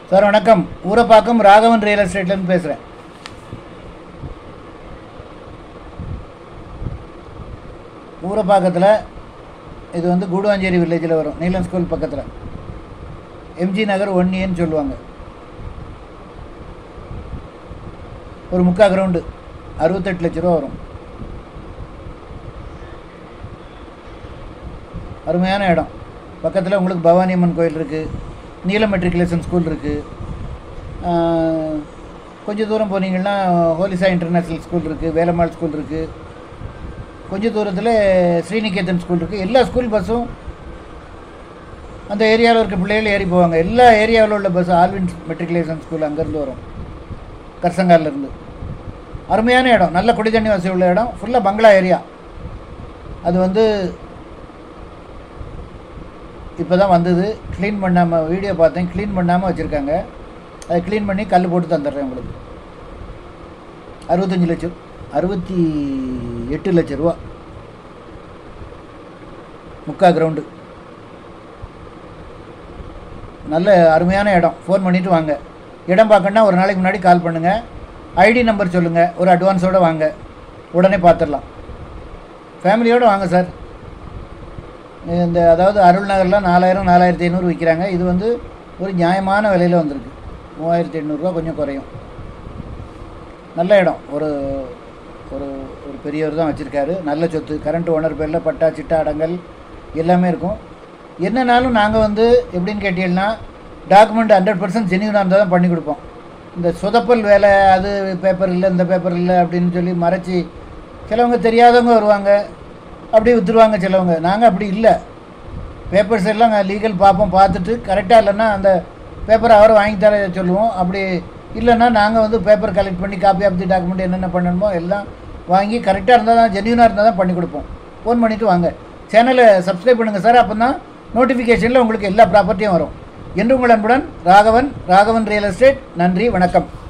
sir வணக்கம் Urapakkam Raghavan real எஸ்டேட்லேருந்து பேசுகிறேன் ஊரப்பாக்கத்தில் இது வந்து கூடுவாஞ்சேரி வில்லேஜில் வரும் நீலன் ஸ்கூல் பக்கத்தில் எம்ஜி நகர் ஒன் ஏன்னு சொல்லுவாங்க ஒரு முக்கா கிரவுண்டு அறுபத்தெட்டு லட்ச ரூபா வரும் அருமையான இடம் பக்கத்தில் உங்களுக்கு பவானி அம்மன் கோயில் இருக்குது நீல மெட்ரிகுலேஷன் ஸ்கூல் இருக்குது கொஞ்சம் தூரம் போனீங்கன்னா ஹோலிசா இன்டர்நேஷ்னல் ஸ்கூல் இருக்குது வேலம்மாள் ஸ்கூல் இருக்குது கொஞ்சம் தூரத்தில் ஸ்ரீநிகேதன் ஸ்கூல் இருக்குது எல்லா ஸ்கூல் பஸ்ஸும் அந்த ஏரியாவில் இருக்க பிள்ளைகள் ஏறி போவாங்க எல்லா ஏரியாவில் உள்ள பஸ் ஆல்வின் மெட்ரிகுலேஷன் ஸ்கூல் அங்கேருந்து வரும் கர்சங்கார்லேருந்து அருமையான இடம் நல்ல குடி தண்ணி வசதி உள்ள இடம் ஃபுல்லாக பங்களா ஏரியா அது வந்து இப்போ தான் வந்தது க்ளீன் பண்ணாமல் வீடியோ பார்த்தேன் க்ளீன் பண்ணாமல் வச்சுருக்காங்க அதை க்ளீன் பண்ணி கல் போட்டு தந்துடுறேன் உங்களுக்கு அறுபத்தஞ்சி லட்சம் அறுபத்தி எட்டு லட்ச ரூபா முக்கா கிரவுண்டு நல்ல அருமையான இடம் ஃபோன் பண்ணிவிட்டு வாங்க இடம் பார்க்கணுன்னா ஒரு நாளைக்கு முன்னாடி கால் பண்ணுங்கள் ஐடி நம்பர் சொல்லுங்கள் ஒரு அட்வான்ஸோடு வாங்க உடனே பார்த்துடலாம் ஃபேமிலியோடு வாங்க சார் இந்த அதாவது அருள் நகரில் நாலாயிரம் நாலாயிரத்தி ஐநூறு விற்கிறாங்க இது வந்து ஒரு நியாயமான விலையில் வந்திருக்கு மூவாயிரத்தி எண்ணூறுரூவா கொஞ்சம் குறையும் நல்ல இடம் ஒரு ஒரு ஒரு பெரியவர் தான் வச்சுருக்காரு நல்ல சொத்து கரண்ட் ஓனர் பேரில் பட்டா சிட்டா அடங்கல் எல்லாமே இருக்கும் என்னன்னாலும் நாங்கள் வந்து எப்படின்னு கேட்டீங்கன்னா டாக்குமெண்ட் ஹண்ட்ரட் பர்சன்ட் ஜெனியூனாக இருந்தால் தான் பண்ணி கொடுப்போம் இந்த சொதப்பல் வேலை அது பேப்பர் இல்லை இந்த பேப்பர் இல்லை அப்படின்னு சொல்லி மறைச்சி சிலவங்க தெரியாதவங்க வருவாங்க அப்படி விற்றுருவாங்க சிலவங்க நாங்கள் அப்படி இல்லை பேப்பர்ஸ் எல்லாம் லீகல் பார்ப்போம் பார்த்துட்டு கரெக்டாக இல்லைன்னா அந்த பேப்பரை அவரை வாங்கி தர சொல்லுவோம் அப்படி இல்லைன்னா நாங்கள் வந்து பேப்பர் கலெக்ட் பண்ணி காப்பி ஆஃப் தி டாக்குமெண்ட் என்னென்ன பண்ணணுமோ எல்லாம் வாங்கி கரெக்டாக இருந்தால் தான் ஜென்யூனாக இருந்தால் தான் பண்ணி கொடுப்போம் ஃபோன் பண்ணிவிட்டு வாங்க சேனலை சப்ஸ்கிரைப் பண்ணுங்கள் சார் அப்போ தான் நோட்டிஃபிகேஷனில் உங்களுக்கு எல்லா ப்ராப்பர்ட்டியும் வரும் என்று உங்கள் அன்புடன் ராகவன் ராகவன் ரியல் எஸ்டேட் நன்றி வணக்கம்